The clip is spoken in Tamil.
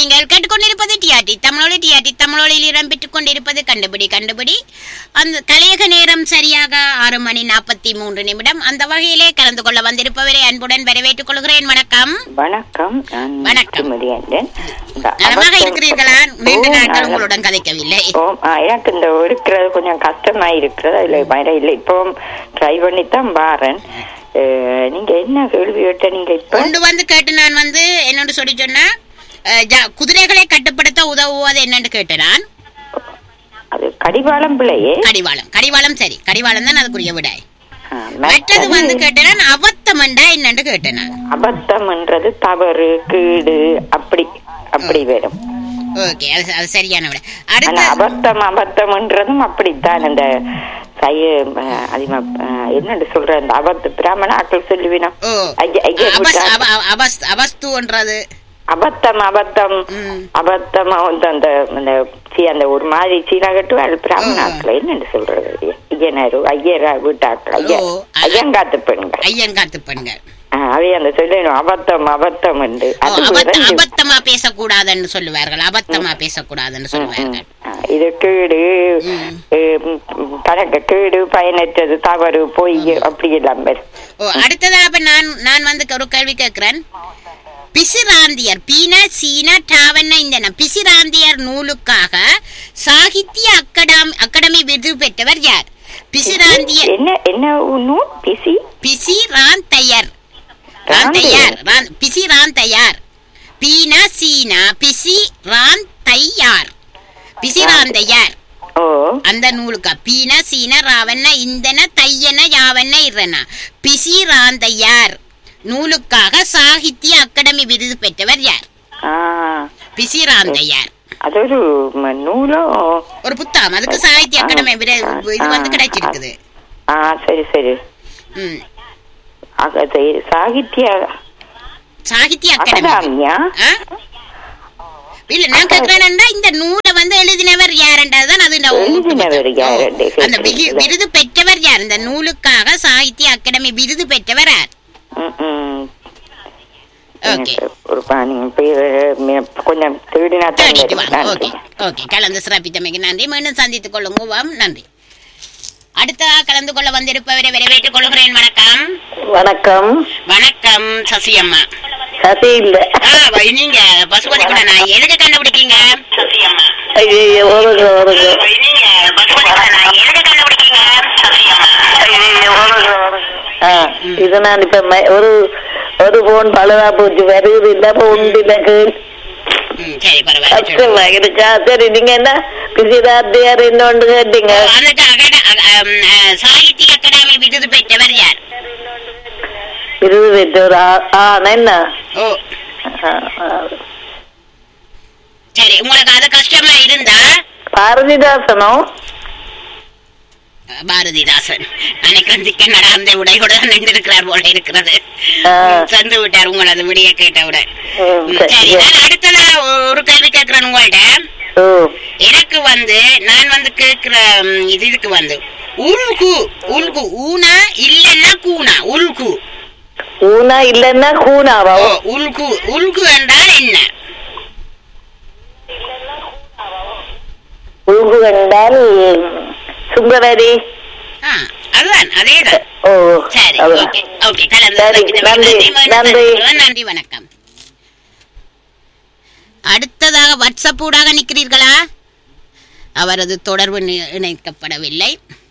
நீங்கள் கேட்டுக்கொண்டிருப்பது டிஆர்டி தமிழோடு டிஆர்டி தமிழோடியில் இடம்பெற்றுக் கொண்டிருப்பது கண்டுபிடி கண்டுபிடி அந்த கலையக நேரம் சரியாக ஆறு மணி நாற்பத்தி மூன்று நிமிடம் அந்த வகையிலே கலந்து கொள்ள வந்திருப்பவரை அன்புடன் வரவேற்றுக் கொள்கிறேன் வணக்கம் வணக்கம் நான் வணக்கம். முதியந்தன் இந்த நலமாக அவசர- இருக்கிறீர்களா நீண்ட ஓ, நாட்கள் நான் உங்களுடன் கதைக்கவில்லை ஓ, ஆ, எனக்கு இந்த இருக்கிறது கொஞ்சம் கஷ்டமா இருக்கிறது அதுல வர இல்லை இப்போ ட்ரை பண்ணித்தான் பாரேன் அஹ், நீங்க என்ன கேள்வி கேட்ட நீங்க இப்ப கொண்டு வந்து கேட்டு நான் வந்து என்னன்னு சொல்லி சொன்னா அஹ், ஜ- குதிரைகளை கட்டுப்படுத்த உதவுவது என்னன்னு கேட்டேன் நான் அது கடிவாளம் பிள்ளையே கடிவாளம் கடிவாளம் சரி கடிவாளம் தான் அதுக்குரிய விடாய் ஆ, மற்றது வந்து மற்றது கேட்டேன் நான் அவத்தமண்டா என்னன்னு கேட்டேன் நான் அபத்தம்ன்றது தவறு கீடு அப்படி அப்படி வரும் ஓகே அது அது சரியான விட ஆனா அடுத்த அபத்தம் அபத்தம்ன்றதும் அப்படித்தான் இந்த சைய அஹ், அதிகமா அஹ், என்னன்னு சொல்ற இந்த அபத்த பிராமண ஆட்கள் சொல்லுவினா ஓ ஐயா, ஐயா, அபஸ் விட்டா- அவ- அவ- அவஸ் அவஸ்துன்றது அபத்தம் அபத்தம் ம். அபத்தமா வந்து அந்த அந்த சீ- அந்த ஒரு மாதிரி சீனா கட்டு அது பிராமணாக்கள் என்னன்னு சொல்றது ஐயனாரு ஐயரா வீட்டாக்கள் ஐயா ஓ, அ- ஐயங்காத்து பெண்கள் ஐயங்காத்து பெண்கள் ஆ, அவை அந்த சொல்லணும் அபத்தம் அபத்தம் என்று ஓ, அது அபத்த- வந்து- அபத்தமா பேசக்கூடாதுன்னு சொல்லுவார்கள் அபத்தமா பேசக்கூடாதுன்னு ம், ம். சொல்லுவார்கள் ஆ, இது கேடு ம். ம், கணக்கு கேடு பயனற்றது தவறு பொய் அப்படி எல்லாம் வரும். ஓ அடுத்ததா அப்ப நான் நான் வந்து ஒரு கேள்வி கேட்கிறேன் பிசிராந்தியர் பீன சீன டாவண்ண இந்த பிசிராந்தியர் நூலுக்காக சாகித்ய அக்கடாமி அகாடமி விருது பெற்றவர் யார் பிசிராந்தியர் என்ன என்ன நூல் பிசி பிசிராந்தையர் ராந்தையார் ராந்- பிசிராந்தையார் பீன சீனா பிசி ராந்தையார் பிசிராந்தையார் ஓ அந்த நூலுக்கா பீன சீன ராவண்ண இந்தன தையன யாவண்ண இறன பிசிராந்தையார் நூலுக்காக சாகித்ய அகாடமி விருது பெற்றவர் யார் ஆ பிசிராந்தையார் அது ஒரு ம- நூலோ ஒரு புத்தகம் அதுக்கு சாகித்ய அகாடமி விரு- இது வந்து கிடைச்சிருக்குது ஆ சரி சரி ம். அக- அது சாகித்ய சாகித்ய அகாடமி அகாடமியா ஆ? இல்ல நான் கேக்குறேன்னா இந்த நூலை வந்து எழுதினவர் யாருன்றதுதான் அது நான் உங்களுக்கு எழுதினவர் மட்டும். யாருன்னு ஓ, அந்த விகி- கேக்குறீங்களா? விருது பெற்றவர் யார் இந்த நூலுக்காக சாகித்ய அகாடமி விருது பெற்றவர் யார் ம், ம். ஓகே எனக்கு ஒரு பா- நீங்க பேரு மி- கொஞ்சம் தேடினா தான் தேடிட்டு வரும். வாங்க நன்றி. ஓகே ஓகே கலந்து சிறப்பித்தமைக்கு நன்றி மீண்டும் சந்தித்துக் கொள்ளுங்க வாம் நன்றி அடுத்ததா கலந்து கொள்ள வந்திருப்பவரை வரவேற்றுக் கொள்கிறேன் வணக்கம் வணக்கம் வணக்கம் சசியம்மா சசி இல்ல ஆ, வை- நீங்க பசுபதி கூட நான் எதுக்கு கண்டுபிடிக்கீங்க சசியம்மா ஐயோ ஒருங்க ஒருங்க வை- நீங்க பசுபதி கூட நான் எதுக்கு கண்டுபிடிக்கீங்க சசியம்மா ஐயோ ஒருங்க ஒருங்க ஆ, இது நான் இப்ப ம- ஒரு ஒரு போன் பழுதா போச்சு வருது இல்ல இப்ப உண்டு எனக்கு ம், சரி பரவாயில்ல சொல்லுங்க. கஷ்டமா இருக்கா சரி நீங்க என்ன பிசிதார்த்தியார் இன்னொன்று கேட்டீங்க அதுக்கு அகட- அக- அம், அ, சாகித்ய அகாடமி விருது பெற்றவர் யார் இருபது பெற்ற ஒரு ஆ- ஆண் என்ன ஓ ஆ, ஆ. சரி உங்களுக்கு அது கஷ்டமா இருந்தா பாரதிதாசனோ பாரதிதாசன் நினைக்கிறேன் திக்க நடந்த உடையோட நின்றிருக்கிறார் போல இருக்கிறது ஆ. தந்து விட்டார் உங்களது விடிய கேட்டவுடன் ம், ம், சரி. சரி நான் அடுத்ததா ஒரு கேள்வி கேட்கிறேன் உங்கள்ட்ட ஓ எனக்கு வந்து நான் வந்து கேட்கிற ம், இது இதுக்கு வந்து உல்கு உல்கு ஊனா இல்லன்னா கூனா உல்கு ஊனா இல்லன்னா கூனாவா ஓ உல்கு உல்கு என்றால் என்ன உழுகு கண்டால் சுந்தரரி ஆ, அதுதான் அதேதான் ஓ சரி அது. ஓகே ஓகே கலந்து சரி, வைக்கிறேன். நன்றி, மீண்டும் நன்றி. சந்திக்கிறோம். நன்றி வணக்கம் அடுத்ததாக வாட்ஸ்அப் ஊடாக நிற்கிறீர்களா அவரது தொடர்பு நி- இணைக்கப்படவில்லை